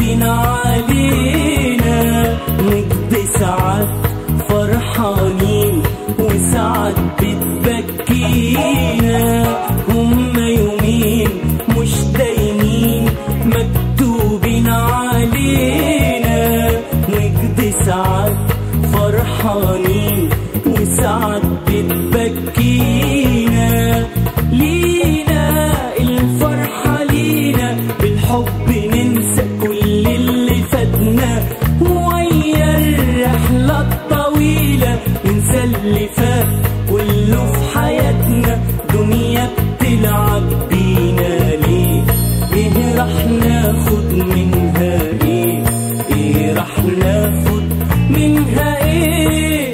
بينا علينا نقضي ساعات فرحانين وساعات بتبكينا هما يومين مش دايمين مكتوبين علينا نقضي ساعات فرحانين وساعات بتبكينا لينا الفرحة لينا بالحب ننسى كل اللي فاتنا ويا الرحلة الطويلة ننسى اللي فات كله في حياتنا دنيا بتلعب بينا ليه ايه راح ناخد منها ايه ايه راح ناخد منها ايه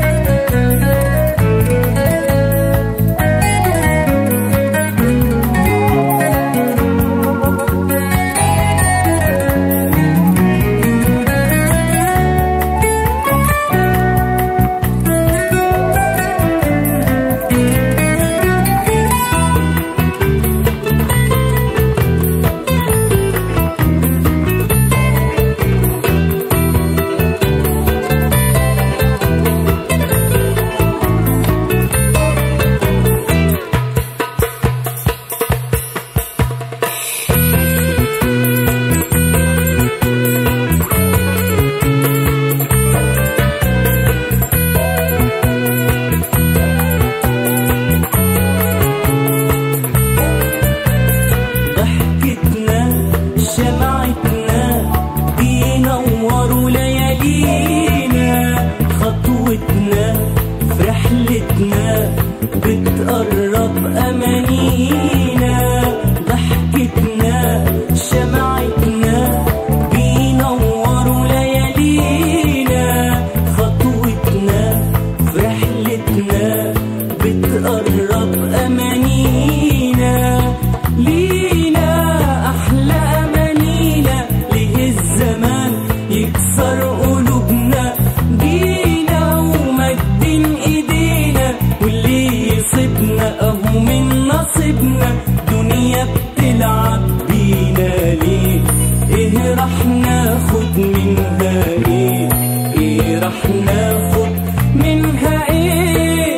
ضحكتنا شمعتنا بينوروا ليالينا خطوتنا في رحلتنا بتقرب أمانينا ضحكتنا شمعتنا بينوروا ليالينا خطوتنا في رحلتنا بتقرب أمانينا لينا أحلى أمانينا ليه الزمان يكسر قلوبنا جينا ومدين إيدينا واللي يصيبنا أهو من نصيبنا دنيا بتلعب بينا ليه إيه راح ناخد منها إيه إيه راح ناخد منها إيه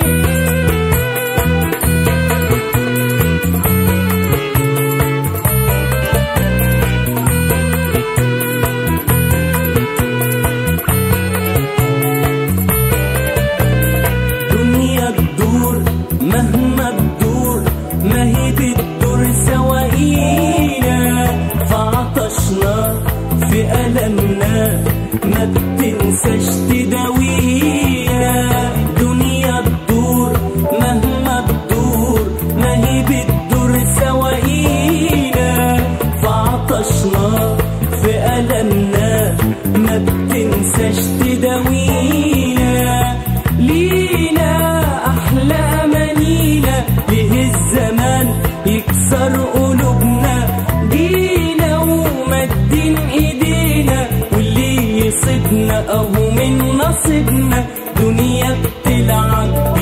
دنيا تدور مهما تدور ما هي بتدور سواقينا فعطشنا في ألمنا ما بتنساش تداوينا دنيا تدور مهما تدور ما هي بتدور سواقينا فعطشنا في ألمنا ما بتنساش تداوينا لينا أحلى أمانينا ليه الزمان يكسر قلوبنا جينا ومدين إيدينا واللي يصيبنا أهو من نصيبنا دنيا بتلعب